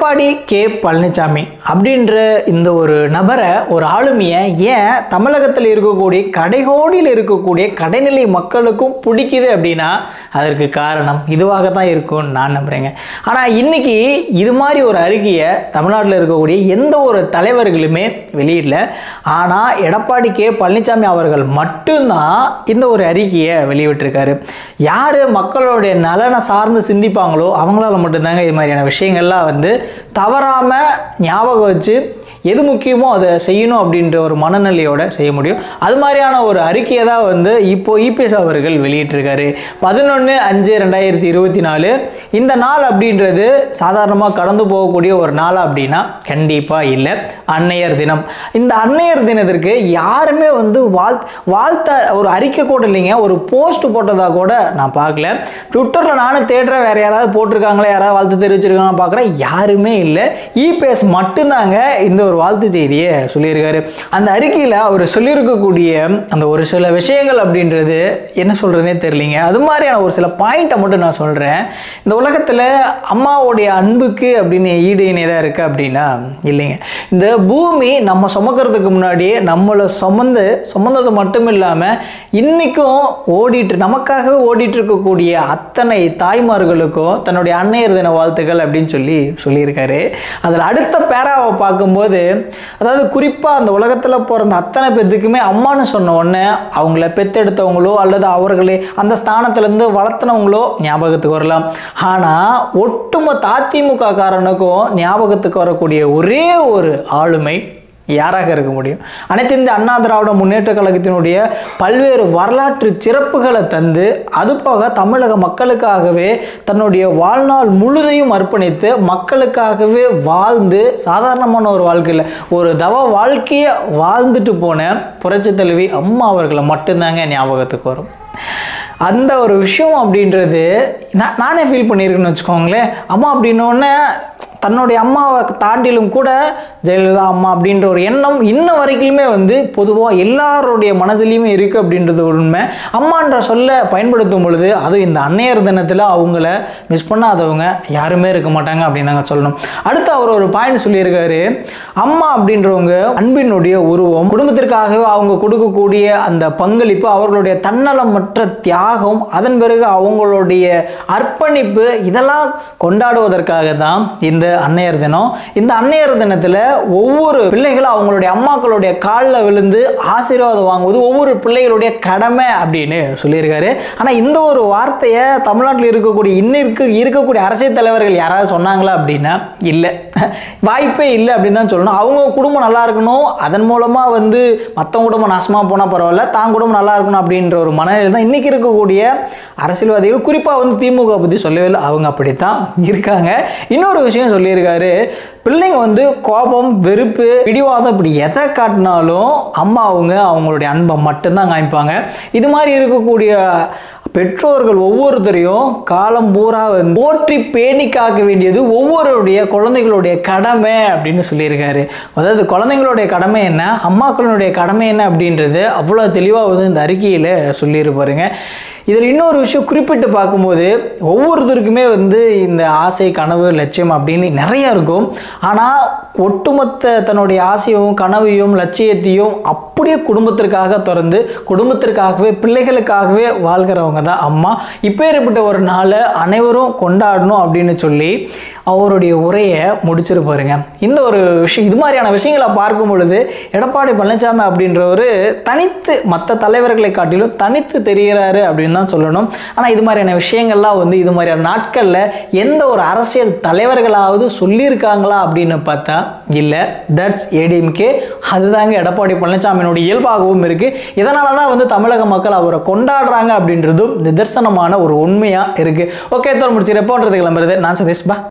Edappadi K Palaniswami அப்படின்ற இந்த ஒரு நபரை ஒரு ஆளுமையை ஏன் தமிழகத்தில் இருக்கக்கூடிய கடைகோடியில் இருக்கக்கூடிய கடைநிலை மக்களுக்கும் பிடிக்குது அப்படின்னா அதற்கு காரணம் இதுவாக தான் இருக்கும்னு நான் நம்புகிறேங்க ஆனால் இன்னைக்கு இது மாதிரி ஒரு அறிக்கையை தமிழ்நாட்டில் இருக்கக்கூடிய எந்த ஒரு தலைவர்களுமே வெளியிடல ஆனால் எடப்பாடி கே பழனிசாமி அவர்கள் மட்டும்தான் இந்த ஒரு அறிக்கையை வெளியிட்டிருக்காரு யார் மக்களுடைய நலனை சார்ந்து சிந்திப்பாங்களோ அவங்களால மட்டும்தாங்க இது மாதிரியான விஷயங்கள்லாம் வந்து தவறாமல் ஞாபகம் வச்சு எது முக்கியமோ அதை செய்யணும் அப்படின்ற ஒரு மனநிலையோட செய்ய முடியும் அது மாதிரியான ஒரு அறிக்கையை தான் வந்து இப்போ இபிஎஸ் அவர்கள் வெளியிட்டிருக்காரு பதினொன்று அஞ்சு ரெண்டாயிரத்தி இருபத்தி நாலு இந்த நாள் அப்படின்றது சாதாரணமாக கடந்து போகக்கூடிய ஒரு நாள் அப்படின்னா கண்டிப்பாக இல்லை அன்னையர் தினம் இந்த அன்னையர் தினத்திற்கு யாருமே வந்து வாழ் வாழ்த்த ஒரு அறிக்கை கூட இல்லைங்க ஒரு போஸ்ட் போட்டதாக கூட நான் பார்க்கல ட்விட்டரில் நானும் தேடுறேன் வேறு யாராவது போட்டிருக்காங்களா யாராவது வாழ்த்து தெரிவிச்சிருக்காங்க பார்க்குறேன் யாருமே இல்லை இபிஎஸ் மட்டும்தாங்க இந்த ஒரு வாழ்த்து செய்தியை சொல்லியிருக்காரு அந்த அறிக்கையில் அவர் சொல்லியிருக்கக்கூடிய அந்த ஒரு சில விஷயங்கள் அப்படின்றது என்ன சொல்கிறதுனே தெரியலிங்க அது மாதிரியான ஒரு சில பாயிண்ட்டை மட்டும் நான் சொல்கிறேன் இந்த உலகத்தில் அம்மாவுடைய அன்புக்கு அப்படின்னு ஈடு இணையதாக இருக்குது அப்படின்னா இல்லைங்க இந்த பூமி நம்ம சுமக்கிறதுக்கு முன்னாடியே நம்மளை சுமந்து சுமந்தது மட்டும் இல்லாமல் இன்றைக்கும் ஓடிட்டு நமக்காகவே ஓடிட்டு இருக்கக்கூடிய அத்தனை தாய்மார்களுக்கும் தன்னுடைய அன்னையர் தின வாழ்த்துக்கள் அப்படின்னு சொல்லி சொல்லியிருக்காரு அதில் அடுத்த பேராவை பார்க்கும்போது அதாவது குறிப்பாக அந்த உலகத்தில் பிறந்த அத்தனை பேர்த்துக்குமே அம்மான்னு சொன்ன உடனே அவங்கள பெத்தெடுத்தவங்களோ அல்லது அவர்களே அந்த ஸ்தானத்துலேருந்து வளர்த்துனவங்களோ ஞாபகத்துக்கு வரலாம் ஆனால் ஒட்டுமொத்த அதிமுக காரனுக்கும் ஞாபகத்துக்கு வரக்கூடிய ஒரே ஒரு ஆளுமை யாராக இருக்க முடியும் அனைத்து இந்த அண்ணா திராவிட முன்னேற்ற கழகத்தினுடைய பல்வேறு வரலாற்று சிறப்புகளை தந்து அதுபோக தமிழக மக்களுக்காகவே தன்னுடைய வாழ்நாள் முழுதையும் அர்ப்பணித்து மக்களுக்காகவே வாழ்ந்து சாதாரணமான ஒரு வாழ்க்கையில் ஒரு தவ வாழ்க்கையை வாழ்ந்துட்டு போன புரட்சி தலைவி அம்மா அவர்களை மட்டும்தாங்க ஞாபகத்துக்கு வரும் அந்த ஒரு விஷயம் அப்படின்றது நான் நானே ஃபீல் பண்ணியிருக்கேன்னு வச்சுக்கோங்களேன் அம்மா அப்படின்னோடனே தன்னுடைய அம்மாவை தாண்டிலும் கூட ஜெயலலிதா அம்மா அப்படின்ற ஒரு எண்ணம் இன்ன வரைக்குமே வந்து பொதுவாக எல்லாருடைய மனதிலையுமே இருக்குது அப்படின்றது ஒரு உண்மை அம்மான்ற சொல்ல பயன்படுத்தும் பொழுது அதுவும் இந்த அன்னையர் தினத்தில் அவங்கள மிஸ் பண்ணாதவங்க யாருமே இருக்க மாட்டாங்க அப்படின்னு தாங்க சொல்லணும் அடுத்து அவர் ஒரு பாயிண்ட் சொல்லியிருக்காரு அம்மா அப்படின்றவங்க அன்பினுடைய உருவம் குடும்பத்திற்காகவே அவங்க கொடுக்கக்கூடிய அந்த பங்களிப்பு அவர்களுடைய தன்னலமற்ற தியாகம் அதன் பிறகு அவங்களுடைய அர்ப்பணிப்பு இதெல்லாம் கொண்டாடுவதற்காக தான் இந்த அன்னையர் தினம் இந்த அன்னையர் தினத்தில் ஒவ்வொரு பிள்ளைகளும் அவங்களுடைய அம்மாக்களுடைய காலில் விழுந்து ஆசீர்வாதம் வாங்குவது ஒவ்வொரு பிள்ளைகளுடைய கடமை அப்படின்னு சொல்லியிருக்காரு ஆனால் இந்த ஒரு வார்த்தையை தமிழ்நாட்டில் இருக்கக்கூடிய இன்னிருக்கு இருக்கக்கூடிய அரசியல் தலைவர்கள் யாராவது சொன்னாங்களா அப்படின்னா இல்லை வாய்ப்பே இல்லை அப்படின்னு தான் சொல்லணும் அவங்க குடும்பம் நல்லா இருக்கணும் அதன் மூலமாக வந்து மற்றவங்க குடும்பம் நாசமாக போனால் பரவாயில்ல தான் குடும்பம் நல்லா இருக்கணும் அப்படின்ற ஒரு மனநிலை தான் இன்றைக்கி இருக்கக்கூடிய அரசியல்வாதிகள் குறிப்பாக வந்து திமுக பற்றி சொல்லவே இல்லை அவங்க அப்படித்தான் இருக்காங்க இன்னொரு விஷயம் சொல்லியிருக்காரு பிள்ளைங்க வந்து கோபம் வெறுப்பு பிடிவாதம் இப்படி எதை காட்டினாலும் அம்மா அவங்க அவங்களுடைய அன்பை மட்டும்தான் காமிப்பாங்க இது மாதிரி இருக்கக்கூடிய பெற்றோர்கள் ஒவ்வொருத்தரையும் காலம் பூரா வந்து போற்றி பேணி காக்க வேண்டியது ஒவ்வொருடைய குழந்தைகளுடைய கடமை அப்படின்னு சொல்லியிருக்காரு அதாவது குழந்தைங்களுடைய கடமை என்ன அம்மாக்களுடைய கடமை என்ன அப்படின்றது அவ்வளோ தெளிவாக வந்து இந்த அறிக்கையில் சொல்லியிருப்பாருங்க இதில் இன்னொரு விஷயம் குறிப்பிட்டு பார்க்கும்போது ஒவ்வொருத்தருக்குமே வந்து இந்த ஆசை கனவு லட்சியம் அப்படின்னு நிறைய இருக்கும் ஆனால் ஒட்டுமொத்த தன்னுடைய ஆசையும் கனவையும் லட்சியத்தையும் அப்படியே குடும்பத்திற்காக திறந்து குடும்பத்திற்காகவே பிள்ளைகளுக்காகவே வாழ்கிறவங்க தான் அம்மா இப்பேற்பட்ட ஒரு நாளை அனைவரும் கொண்டாடணும் அப்படின்னு சொல்லி அவருடைய உரையை முடிச்சிருப்பாருங்க இந்த ஒரு விஷயம் இது மாதிரியான விஷயங்களை பார்க்கும் பொழுது எடப்பாடி பழனிசாமி அப்படின்றவர் தனித்து மற்ற தலைவர்களை காட்டிலும் தனித்து தெரிகிறாரு அப்படின்னு தான் சொல்லணும் ஆனால் இது மாதிரியான விஷயங்கள்லாம் வந்து இது மாதிரியான நாட்களில் எந்த ஒரு அரசியல் தலைவர்களாவது சொல்லியிருக்காங்களா அப்படின்னு பார்த்தா இல்லை தட்ஸ் ஏடிஎம்கே அதுதாங்க எடப்பாடி பழனிசாமியினுடைய இயல்பாகவும் இருக்குது இதனால தான் வந்து தமிழக மக்கள் அவரை கொண்டாடுறாங்க அப்படின்றதும் நிதர்சனமான ஒரு உண்மையாக இருக்குது ஓகே தோல் முடிச்சு ரெப்போன்றது கிளம்புறது நான் சதீஷ் பா